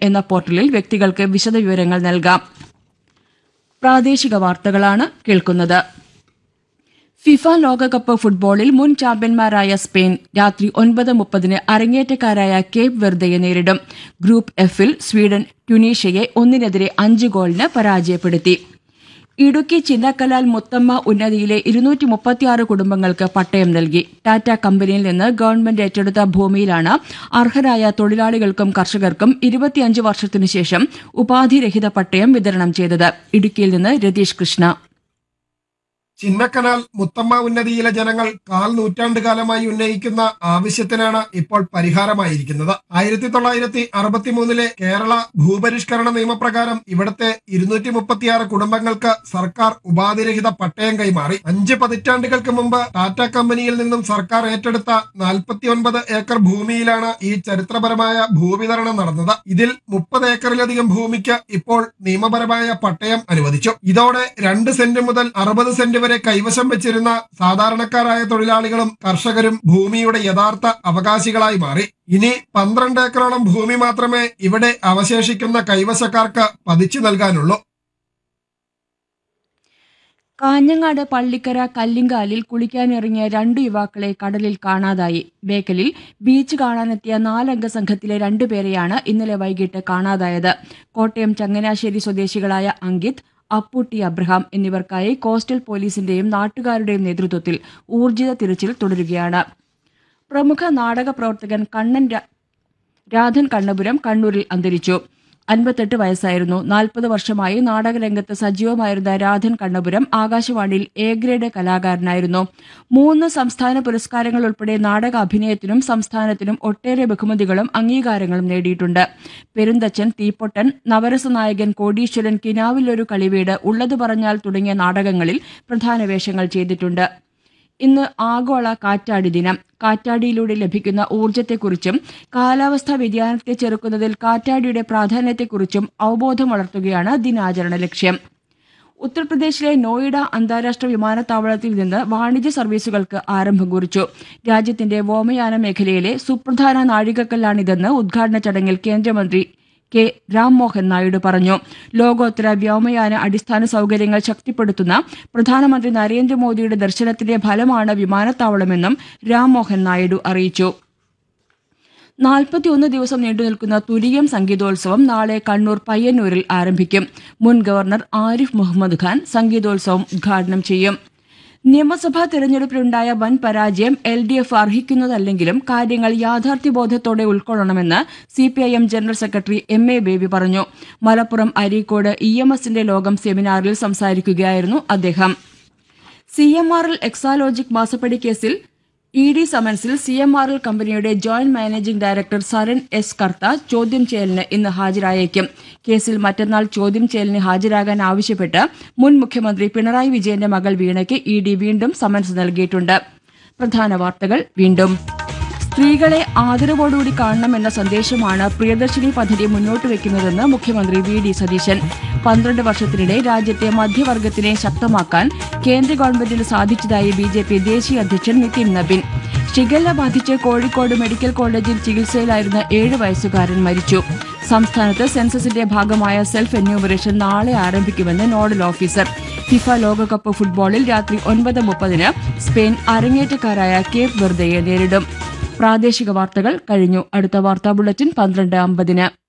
എന്ന പോർട്ടലിൽ വ്യക്തികൾക്ക് വിശദവിവരങ്ങൾ നൽകാം പ്രാദേശിക വാർത്തകളാണ് കേൾക്കുന്നത് ഫിഫ ലോകകപ്പ് ഫുട്ബോളിൽ മുൻ ചാമ്പ്യന്മാരായ സ്പെയിൻ രാത്രി ഒൻപത് മുപ്പതിന് അരങ്ങേറ്റക്കാരായ കേപ്പ് വെർദയെ നേരിടും ഗ്രൂപ്പ് എഫിൽ സ്വീഡൻ ട്യുണീഷ്യയെ ഒന്നിനെതിരെ അഞ്ച് ഗോളിന് പരാജയപ്പെടുത്തി ഇടുക്കി ചിന്നക്കലാൽ മുത്തമ്മ ഉന്നതിയിലെ ഇരുന്നൂറ്റി മുപ്പത്തിയാറ് കുടുംബങ്ങൾക്ക് പട്ടയം നൽകി ടാറ്റ കമ്പനിയിൽ നിന്ന് ഗവൺമെന്റ് ഏറ്റെടുത്ത ഭൂമിയിലാണ് അർഹരായ തൊഴിലാളികൾക്കും കർഷകർക്കും ഇരുപത്തിയഞ്ച് വർഷത്തിനു ശേഷം ഉപാധിരഹിത പട്ടയം വിതരണം ചെയ്തത് ഇടുക്കിയിൽ നിന്ന് രതീഷ് കൃഷ്ണ ചിന്നക്കനാൽ മുത്തമ്മ ഉന്നതിയിലെ ജനങ്ങൾ കാൽ നൂറ്റാണ്ടുകാലമായി ഉന്നയിക്കുന്ന ആവശ്യത്തിനാണ് ഇപ്പോൾ പരിഹാരമായിരിക്കുന്നത് ആയിരത്തി തൊള്ളായിരത്തി അറുപത്തിമൂന്നിലെ കേരള ഭൂപരിഷ്കരണ നിയമപ്രകാരം ഇവിടുത്തെ ഇരുന്നൂറ്റി മുപ്പത്തിയാറ് കുടുംബങ്ങൾക്ക് സർക്കാർ ഉപാധിരഹിത പട്ടയം കൈമാറി അഞ്ച് പതിറ്റാണ്ടുകൾക്ക് മുമ്പ് ടാറ്റ കമ്പനിയിൽ നിന്നും സർക്കാർ ഏറ്റെടുത്ത നാൽപ്പത്തി ഒൻപത് ഏക്കർ ഭൂമിയിലാണ് ഈ ചരിത്രപരമായ ഭൂവിതരണം നടന്നത് ഇതിൽ മുപ്പത് ഏക്കറിലധികം ഭൂമിക്ക് ഇപ്പോൾ നിയമപരമായ പട്ടയം അനുവദിച്ചു ഇതോടെ രണ്ട് സെന്റ് മുതൽ അറുപത് സെന്റ് വരെ കൈവശം വെച്ചിരുന്ന സാധാരണക്കാരായ തൊഴിലാളികളും കർഷകരും ഭൂമിയുടെ യഥാർത്ഥ അവകാശികളായി മാറി ഇനി പന്ത്രണ്ട് ഏക്കറോളം ഭൂമി മാത്രമേ ഇവിടെ അവശേഷിക്കുന്ന കൈവശക്കാർക്ക് പതിച്ചു നൽകാനുള്ളൂ കാഞ്ഞങ്ങാട് പള്ളിക്കര കല്ലിങ്കാലിൽ കുളിക്കാനിറങ്ങിയ രണ്ടു യുവാക്കളെ കടലിൽ കാണാതായി ബേക്കലിൽ ബീച്ച് കാണാനെത്തിയ നാലംഗ സംഘത്തിലെ രണ്ടുപേരെയാണ് ഇന്നലെ വൈകിട്ട് കാണാതായത് കോട്ടയം ചങ്ങനാശ്ശേരി സ്വദേശികളായ അങ്കിത് അപ്പൂട്ടി അബ്രഹാം എന്നിവർക്കായി കോസ്റ്റൽ പോലീസിന്റെയും നാട്ടുകാരുടെയും നേതൃത്വത്തിൽ ഊർജിത തിരച്ചിൽ തുടരുകയാണ് പ്രമുഖ നാടക പ്രവർത്തകൻ കണ്ണൻ രാ- രാധൻ കണ്ണപുരം കണ്ണൂരിൽ അന്തരിച്ചു അൻപത്തെട്ട് വയസ്സായിരുന്നു നാൽപ്പത് വർഷമായി നാടകരംഗത്ത് സജീവമായിരുന്ന രാധൻ കണ്ണപുരം ആകാശവാണിയിൽ എ ഗ്രേഡ് കലാകാരനായിരുന്നു മൂന്ന് സംസ്ഥാന പുരസ്കാരങ്ങൾ ഉൾപ്പെടെ നാടക അഭിനയത്തിനും സംസ്ഥാനത്തിനും ഒട്ടേറെ ബഹുമതികളും അംഗീകാരങ്ങളും നേടിയിട്ടുണ്ട് പെരുന്തച്ചൻ തീപ്പൊട്ടൻ നവരസ നായകൻ കോടീശ്വരൻ കിനാവിലൊരു കളിവീട് ഉള്ളത് പറഞ്ഞാൽ തുടങ്ങിയ നാടകങ്ങളിൽ പ്രധാന വേഷങ്ങൾ ചെയ്തിട്ടുണ്ട് ഇന്ന് ആഗോള കാറ്റാടി ദിനം കാറ്റാടിയിലൂടെ ലഭിക്കുന്ന ഊർജത്തെക്കുറിച്ചും കാലാവസ്ഥാ വ്യതിയാനത്തെ ചെറുക്കുന്നതിൽ കാറ്റാടിയുടെ പ്രാധാന്യത്തെക്കുറിച്ചും അവബോധം വളർത്തുകയാണ് ദിനാചരണ ലക്ഷ്യം ഉത്തർപ്രദേശിലെ നോയിഡ അന്താരാഷ്ട്ര വിമാനത്താവളത്തിൽ നിന്ന് വാണിജ്യ സർവീസുകൾക്ക് ആരംഭം കുറിച്ചു രാജ്യത്തിന്റെ വ്യോമയാന മേഖലയിലെ സുപ്രധാന നാഴികക്കല്ലാണിതെന്ന് ഉദ്ഘാടന ചടങ്ങിൽ കേന്ദ്രമന്ത്രി കെ രാംമോഹൻ നായിഡു പറഞ്ഞു ലോകോത്തര വ്യോമയാന അടിസ്ഥാന സൗകര്യങ്ങൾ ശക്തിപ്പെടുത്തുന്ന പ്രധാനമന്ത്രി നരേന്ദ്രമോദിയുടെ ദർശനത്തിന്റെ ഫലമാണ് വിമാനത്താവളമെന്നും രാംമോഹൻ നായിഡു അറിയിച്ചു നാൽപ്പത്തിയൊന്ന് ദിവസം നീണ്ടുനിൽക്കുന്ന തുരീയം സംഗീതോത്സവം നാളെ കണ്ണൂർ പയ്യന്നൂരിൽ ആരംഭിക്കും മുൻ ഗവർണർ ആരിഫ് മുഹമ്മദ് ഖാൻ സംഗീതോത്സവം ഉദ്ഘാടനം ചെയ്യും നിയമസഭാ തെരഞ്ഞെടുപ്പിലുണ്ടായ വൻ പരാജയം എൽ ഡി എഫ് അർഹിക്കുന്നതല്ലെങ്കിലും കാര്യങ്ങൾ യാഥാർത്ഥ്യബോധത്തോടെ ഉൾക്കൊള്ളണമെന്ന് C P I M general secretary M A Baby പറഞ്ഞു മലപ്പുറം അരീക്കോട് ഇ എം എസിന്റെ ലോകം സെമിനാറിൽ സംസാരിക്കുകയായിരുന്നു അദ്ദേഹം C M R L Exalogic മാസപ്പടി കേസിൽ ഇ ഡി സമൻസിൽ സി എം ആർ എൽ കമ്പനിയുടെ joint managing director Saran S Kartha ചോദ്യം ചെയ്യലിന് ഇന്ന് ഹാജരായേക്കും കേസിൽ മറ്റന്നാൾ ചോദ്യം ചെയ്യലിന് ഹാജരാകാൻ ആവശ്യപ്പെട്ട് മുൻ മുഖ്യമന്ത്രി പിണറായി വിജയന്റെ മകൾ വീണയ്ക്ക് ഇ ഡി വീണ്ടും സമൻസ് നൽകിയിട്ടുണ്ട് പ്രധാന വാർത്തകൾ വീണ്ടും സ്ത്രീകളെ ആദരവോടുകൂടി കാണണമെന്ന സന്ദേശമാണ് പ്രിയദർശിനി പദ്ധതി മുന്നോട്ട് വെക്കുന്നതെന്ന് മുഖ്യമന്ത്രി വി ഡി സതീശൻ പന്ത്രണ്ട് വർഷത്തിനിടെ രാജ്യത്തെ മധ്യവർഗത്തിനെ ശക്തമാക്കാൻ കേന്ദ്ര ഗവൺമെന്റിന് സാധിച്ചതായി ബി ജെ പി ദേശീയ അധ്യക്ഷൻ നിതിൻ നബിൻ ഷിഗല്ല ബാധിച്ച് കോഴിക്കോട് മെഡിക്കൽ കോളേജിൽ ചികിത്സയിലായിരുന്ന ഏഴ് വയസ്സുകാരൻ മരിച്ചു സംസ്ഥാനത്ത് സെൻസസിന്റെ ഭാഗമായ സെൽഫ് എന്യൂമറേഷൻ നാളെ ആരംഭിക്കുമെന്ന് നോഡൽ ഓഫീസർ ഫിഫ ലോകകപ്പ് ഫുട്ബോളിൽ രാത്രി ഒൻപത് മുപ്പതിന് സ്പെയിൻ അരങ്ങേറ്റക്കാരായ കേപ്പ് വെർദയെ നേരിടും പ്രാദേശിക വാർത്തകൾ കഴിഞ്ഞു അടുത്ത വാർത്താ ബുള്ളറ്റിൻ പന്ത്രണ്ട് അമ്പതിന്